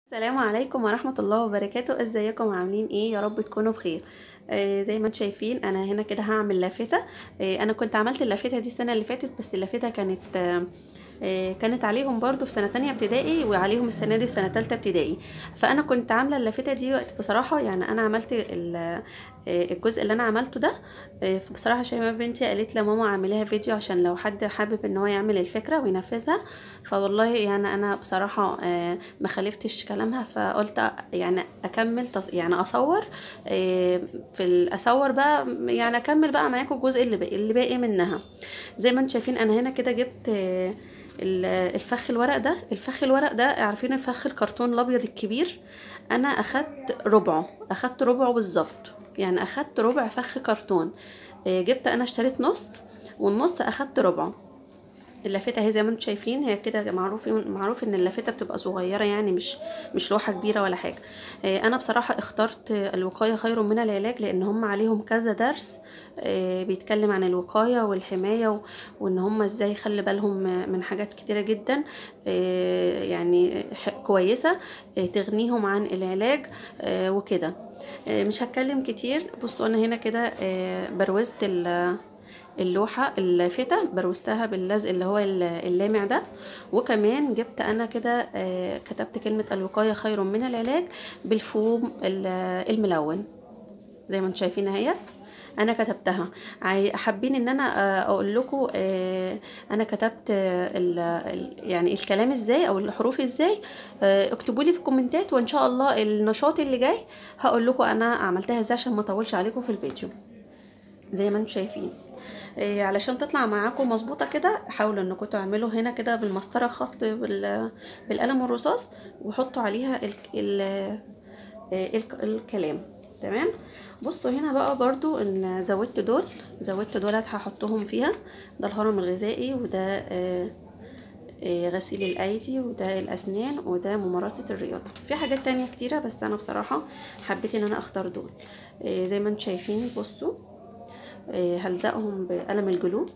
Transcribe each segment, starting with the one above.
السلام عليكم ورحمة الله وبركاته ازيكم عاملين ايه يا رب تكونوا بخير آه زي ما انتم شايفين انا هنا كده هعمل لافتة آه انا كنت عملت اللافتة دي السنة اللي فاتت بس اللافتة كانت آه آه، كانت عليهم برضو في سنة تانية ابتدائي وعليهم السنة دي في سنة تالتة ابتدائي فأنا كنت عاملة اللافتة دي وقت بصراحة يعني أنا عملت ال- آه، الجزء اللي أنا عملته ده آه، بصراحة شيماء بنتي قالت لي ماما اعمليها فيديو عشان لو حد حابب ان هو يعمل الفكرة وينفذها فوالله يعني أنا بصراحة آه، ما خالفتش كلامها فقلت يعني أكمل تص... يعني أصور آه، في ال- أصور بقى يعني أكمل بقى معاكم الجزء اللي باقي اللي باقي منها زي ما انتم شايفين أنا هنا كده جبت آه، ال- الفخ الورق ده الفخ الورق ده عارفين الفخ الكرتون الابيض الكبير انا اخدت ربعه اخدت ربعه بالظبط يعني اخدت ربع فخ كرتون آه، جبت انا اشتريت نص والنص اخدت ربعه اللافته اهي زي ما انتم شايفين هي كده معروف معروف ان اللافته بتبقى صغيره يعني مش مش لوحه كبيره ولا حاجه آه، انا بصراحه اخترت الوقايه خير من العلاج لان هم عليهم كذا درس آه، بيتكلم عن الوقايه والحمايه و- وان هم ازاي يخلي بالهم من حاجات كتيره جدا آه، يعني ح- كويسه آه، تغنيهم عن العلاج آه، وكده آه، مش هتكلم كتير بصوا انا هنا كده آه، بروزت ال- اللوحة اللافتة بروزتها باللزق اللي هو ال- اللامع ده وكمان جبت انا كده آه، كتبت كلمة الوقاية خير من العلاج بالفوم ال- الملون زي ما انتم شايفين اهيت انا كتبتها عاي- حابين ان انا آه، اقول لكم آه، انا كتبت آه، ال- ال- يعني الكلام ازاي او الحروف ازاي آه، اكتبوا لي في الكومنتات وان شاء الله النشاط اللي جاي هقول لكم انا عملتها ازاي عشان ما اطولش عليكم في الفيديو زي ما انتم شايفين إيه علشان تطلع معاكم مظبوطه كده حاولوا انكم تعملوا هنا كده بالمسطره خط بال- بالقلم الرصاص وحطوا عليها ال ال ال الكلام تمام بصوا هنا بقى برضو ان زودت دول زودت دولت هحطهم فيها ده الهرم الغذائي وده آه، آه، غسيل الايدي وده الاسنان وده ممارسه الرياضه في حاجات تانية كتيره بس انا بصراحه حبيت ان انا اختار دول آه، زي ما انتم شايفين بصوا آه، هلزقهم بقلم الجلو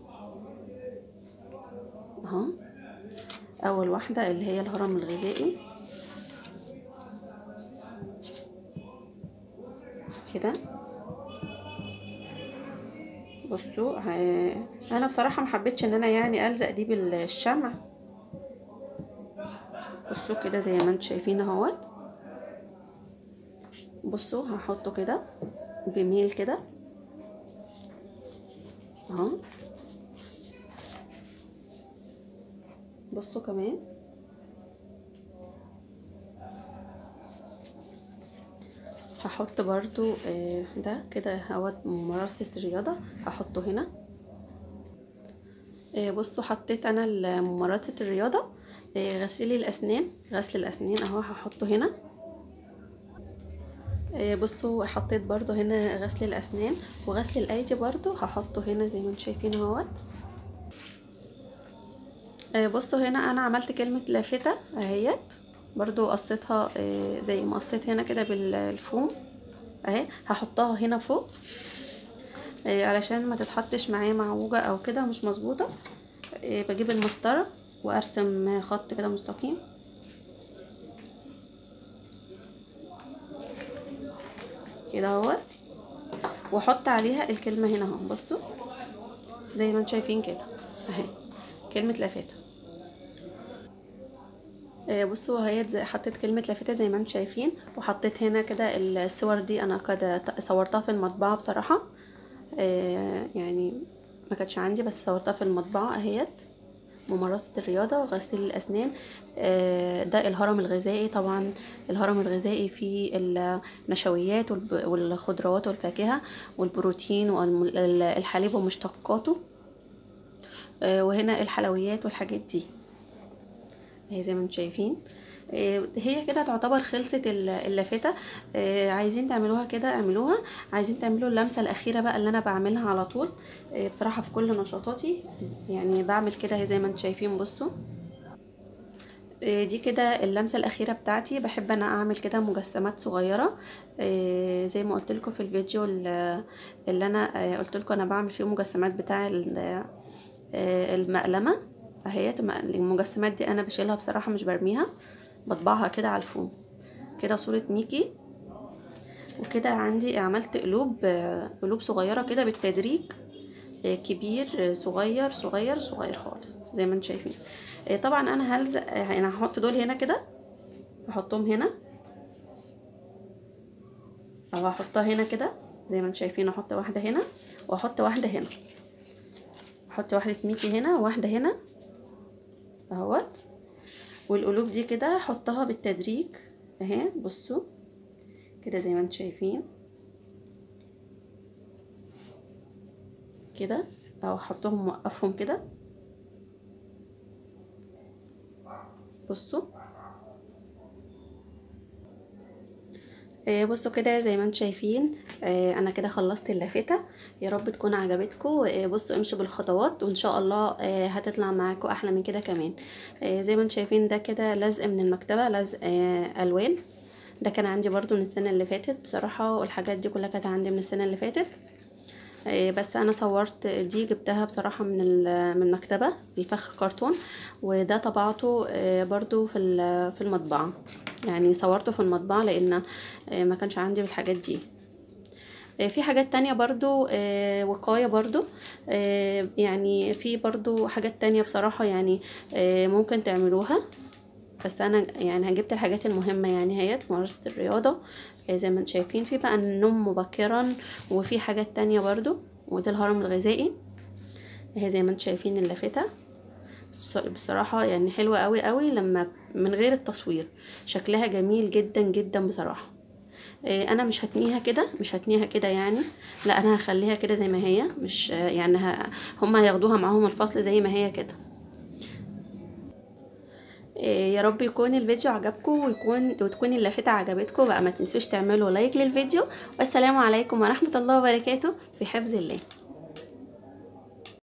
اهو اول واحده اللي هي الهرم الغذائي كده بصوا ه- انا بصراحه ما حبيتش ان انا يعني الزق دي بالشمع بصوا كده زي ما انتم شايفين اهوت بصوا هحطه كده بميل كده اهو بصوا كمان هحط برضو آه، ده كده اهوت ممارسة الرياضة هحطه هنا آه، بصوا حطيت انا ال- ممارسة الرياضة آه، غسيل الاسنان غسل الاسنان اهو هحطه هنا آه، بصوا حطيت برضو هنا غسل الاسنان وغسل الايدي برضو هحطه هنا زي ما انتم شايفين اهوت آه، بصوا هنا انا عملت كلمة لافتة اهيت برضو قصيتها آه، زي ما قصيت هنا كده بالفوم اهي هحطها هنا فوق آه، علشان ما تتحطش معايا معوجة او كده مش مظبوطة آه، بجيب المسطرة وارسم خط كده مستقيم كده اهوت واحط عليها الكلمة هنا اهو بصوا زي ما انتم شايفين كده اهي كلمة لافتة آه، بصوا اهي زي حطيت كلمة لافتة زي ما انتم شايفين وحطيت هنا كده الصور دي انا كده ت- صورتها في المطبعة بصراحة آه، يعني ما كانتش عندي بس صورتها في المطبعة اهيت ممارسة الرياضة وغسيل الأسنان آه، ده الهرم الغذائي طبعا الهرم الغذائي فيه النشويات والب- والخضروات والفاكهة والبروتين والحليب ومشتقاته آه، وهنا الحلويات والحاجات دي اهي زي ما انتم شايفين آه، هي كده تعتبر خلصت ال- اللافتة آه، عايزين تعملوها كده اعملوها عايزين تعملوا اللمسة الأخيرة بقى اللي أنا بعملها على طول آه، بصراحة في كل نشاطاتي يعني بعمل كده اهي زي ما انتم شايفين بصوا آه، دي كده اللمسة الأخيرة بتاعتي بحب أنا أعمل كده مجسمات صغيرة آه، زي ما قلت لكم في الفيديو ال- اللي أنا آه، قلت لكم أنا بعمل فيه مجسمات بتاع ال- آه، المقلمة اهيت الم- المجسمات دي انا بشيلها بصراحة مش برميها بطبعها كده على الفوم كده صورة ميكي وكده عندي عملت قلوب قلوب صغيرة كده بالتدريج كبير صغير صغير صغير خالص زي ما انتم شايفين طبعا انا هلزق انا هحط دول هنا كده هحطهم هنا او هحطها هنا كده زي ما انتم شايفين احط واحده هنا واحط واحده هنا احط واحده ميكي هنا وواحده هنا اهوت والقلوب دي كده احطها بالتدريج اهي بصوا كده زي ما انتم شايفين كده او احطهم موقفهم كده بصوا بصوا كده زي ما انتم شايفين انا كده خلصت اللافته يا رب تكون عجبتكم بصوا امشوا بالخطوات وان شاء الله هتطلع معاكم احلى من كده كمان زي ما انتم شايفين ده كده لزق من المكتبه لزق الوان ده كان عندي برضو من السنه اللي فاتت بصراحه والحاجات دي كلها كانت عندي من السنه اللي فاتت بس انا صورت دي جبتها بصراحة من من المكتبة الفخ كرتون وده طبعته برضو في في المطبعة يعني صورته في المطبعة لان ما كانش عندي الحاجات دي في حاجات تانية برضو وقاية برضو يعني في برضو حاجات تانية بصراحة يعني ممكن تعملوها بس انا يعني جبت الحاجات المهمه يعني هيت ممارسه الرياضه زي ما انتم شايفين في بقى النوم مبكرا وفي حاجات تانية برضو وده الهرم الغذائي اهي زي ما انتم شايفين اللافته بصراحه يعني حلوه قوي قوي لما من غير التصوير شكلها جميل جدا جدا بصراحه انا مش هتنيها كده مش هتنيها كده يعني لا انا هخليها كده زي ما هي مش يعني هم هياخدوها معاهم الفصل زي ما هي كده يا رب يكون الفيديو عجبكم ويكون وتكون اللافته عجبتكم بقى ما تنسوش تعملوا لايك للفيديو والسلام عليكم ورحمه الله وبركاته في حفظ الله